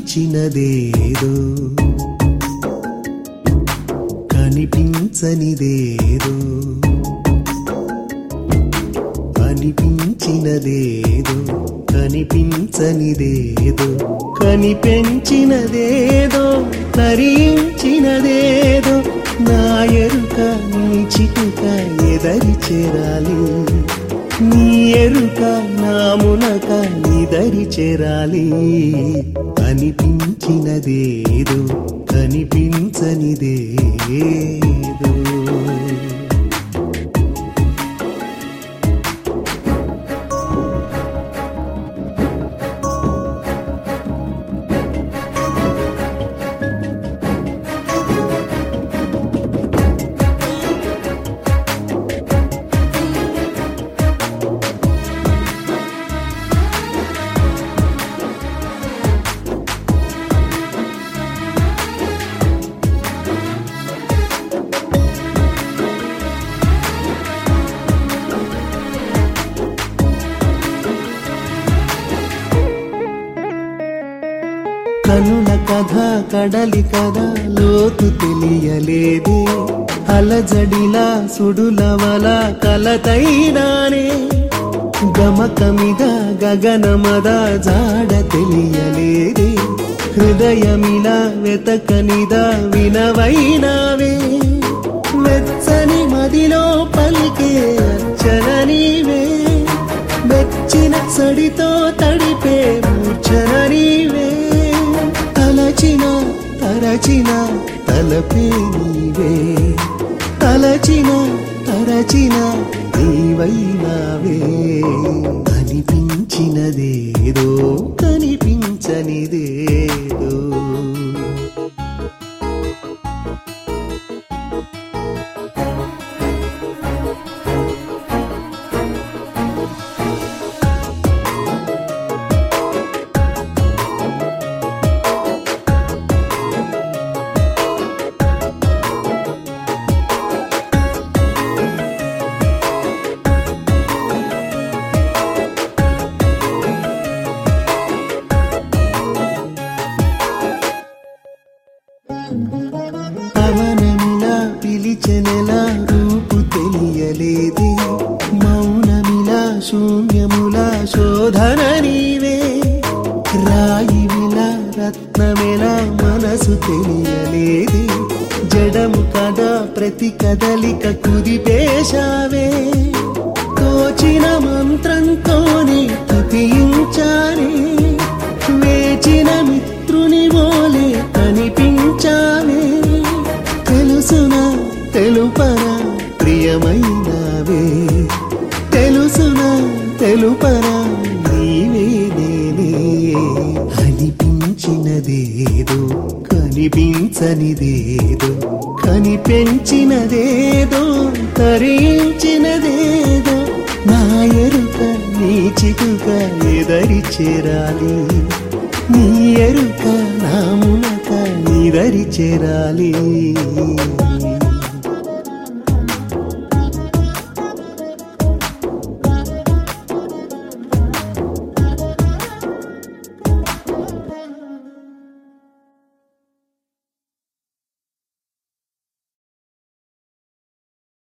కనిపించినదేదో కనిపించనిదేదో అనిపించినదేదో కనిపించనిదేదో కనిపెంచినదేదో తరించినదేదో నా ఎరుక నీ చిటుక ఎదరి చేరాలి నీ ఎరుక నా మునక నిదరి చేరాలి అనిపించినదేదో కనిపించనిదేదో కనుల కథ కడలి కథ లోతు తెలియలేదే అలజడిలా సుడులవల కలతైనానే గమకమిద గగనమద జాడ తెలియలేదే హృదయమిలా వెతకనిద వినవైనావే వెచ్చని మదిలో పలికే అర్చన నీవే మెచ్చిన సడితో తడిపే మూర్ఛన నీవే తలచిన తరచిన తలపే నీవే తలచిన తరచిన నీవైనావే అనిపించినదేదో కనిపించనిదేదో పవనమిలా పిలిచెనెలా రూపు తెలియలేదే మౌనమిలా శూన్యములా శోధన నీవే రాయివిలా రత్నమిలా మనసు తెలియలేదే జడము కదా ప్రతి కదలిక కుదిపేశావే తోచిన మంత్రంతోనే తపించానే వేచిన మిత్రుని మోలే కనిపించావే తెలుసునా తెలుపరా ప్రియమైనవే తెలుసునా తెలుపరా నీవే నేనే అనిపించినదేదో కనిపించనిదేదో కనిపెంచినదేదో తరించినదేదో నా ఎరుక నీ చిటుక ఎదరి చేరాలి నీ ఎరుక నా మునక నిదరి చేరాలి